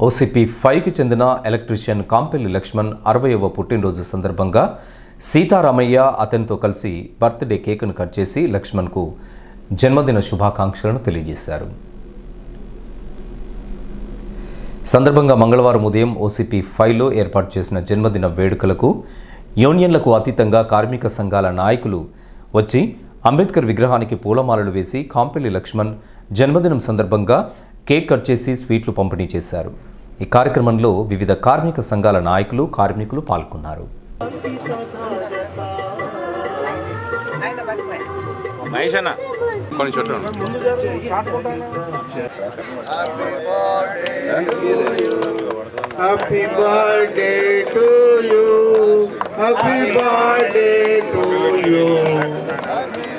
OCP ఫైవ్కి చెందిన electrician Kampelli Laxman అరవైవ పుట్టినరోజు సందర్భంగా సీతారామయ్య అతనితో కలిసి బర్త్డే కేక్ను కట్ చేసి లక్ష్మణ్కు జన్మదిన శుభాకాంక్షలను తెలియజేశారు సందర్భంగా మంగళవారం ఉదయం ఓసీపీ ఫైవ్లో ఏర్పాటు చేసిన జన్మదిన వేడుకలకు యూనియన్లకు అతీతంగా కార్మిక సంఘాల నాయకులు వచ్చి అంబేద్కర్ విగ్రహానికి పూలమాలలు వేసి కాంపెల్లి లక్ష్మణ్ జన్మదినం సందర్భంగా కేక్ కట్ చేసి స్వీట్లు పంపిణీ చేశారు ఈ కార్యక్రమంలో వివిధ కార్మిక సంఘాల నాయకులు కార్మికులు పాల్గొన్నారు మహేష్ అన్న కొన్ని చోట్ల Happy birthday to you. Happy birthday to you.